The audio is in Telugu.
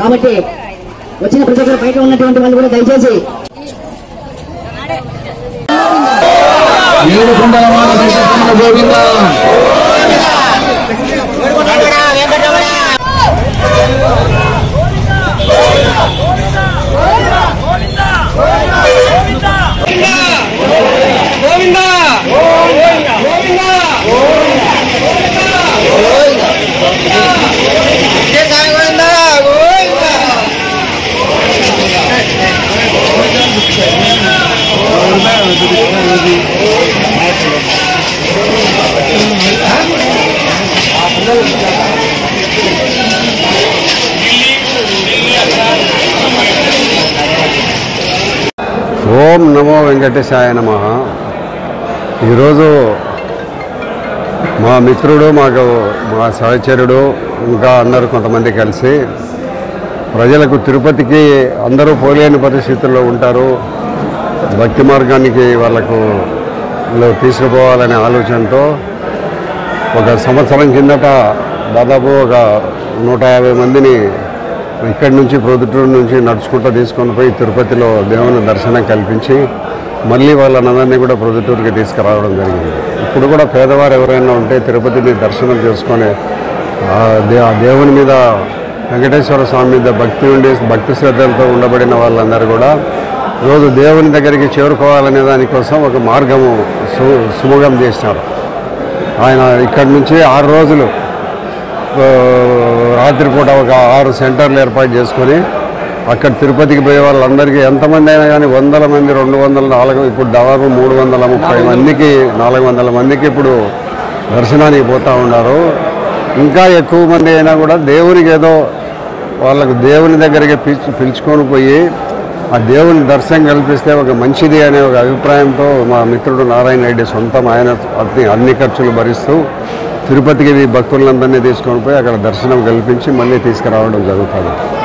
కాబట్టి వచ్చిన ప్రతి ఒక్కరు బయట ఉన్నటువంటి వాళ్ళు కూడా దయచేసి ఏడు కొండల వాడ వెంకటరమణ గోవింద ఓం నమో వెంకటేశాయ నమ ఈరోజు మా మిత్రుడు మాకు మా సహచరుడు ఇంకా అందరూ కొంతమంది కలిసి ప్రజలకు తిరుపతికి అందరూ పోలేని పరిస్థితుల్లో ఉంటారు భక్తి మార్గానికి వాళ్ళకు లో తీసుకుపోవాలనే ఆలోచనతో ఒక సంవత్సరం కిందట దాదాపు ఒక నూట యాభై మందిని ఇక్కడి నుంచి ప్రొద్దుటూరు నుంచి నడుచుకుంటూ తీసుకొని పోయి తిరుపతిలో దేవుని దర్శనం కల్పించి మళ్ళీ వాళ్ళనందరినీ కూడా ప్రొద్దుటూరుకి తీసుకురావడం జరిగింది ఇప్పుడు కూడా పేదవారు ఎవరైనా ఉంటే తిరుపతిని దర్శనం చేసుకొని ఆ దే ఆ దేవుని మీద వెంకటేశ్వర స్వామి మీద భక్తి ఉండి భక్తి శ్రద్ధలతో ఉండబడిన వాళ్ళందరూ కూడా రోజు దేవుని దగ్గరికి చేరుకోవాలనే దానికోసం ఒక మార్గము సు సుముఖం చేసినారు ఆయన ఇక్కడి నుంచి ఆరు రోజులు ఆ, రాత్రిపూట ఒక ఆరు సెంటర్లు ఏర్పాటు చేసుకొని అక్కడ తిరుపతికి పోయే వాళ్ళందరికీ ఎంతమంది అయినా కానీ వందల మంది రెండు వందల నాలుగు ఇప్పుడు దాదాపు మూడు వందల ముప్పై మందికి నాలుగు వందల మందికి ఇప్పుడు దర్శనానికి పోతూ ఉన్నారు ఇంకా ఎక్కువ మంది అయినా కూడా దేవునికి ఏదో వాళ్ళకు దేవుని దగ్గరికి పిలిచి పిలుచుకొని పోయి ఆ దేవుని దర్శనం కల్పిస్తే ఒక మంచిది అనే ఒక అభిప్రాయంతో మా మిత్రుడు నారాయణ రెడ్డి సొంతం ఆయన అన్ని అన్ని ఖర్చులు భరిస్తూ తిరుపతికి ఈ భక్తులందరినీ తీసుకొని పోయి అక్కడ దర్శనం కల్పించి మళ్ళీ తీసుకురావడం జరుగుతుంది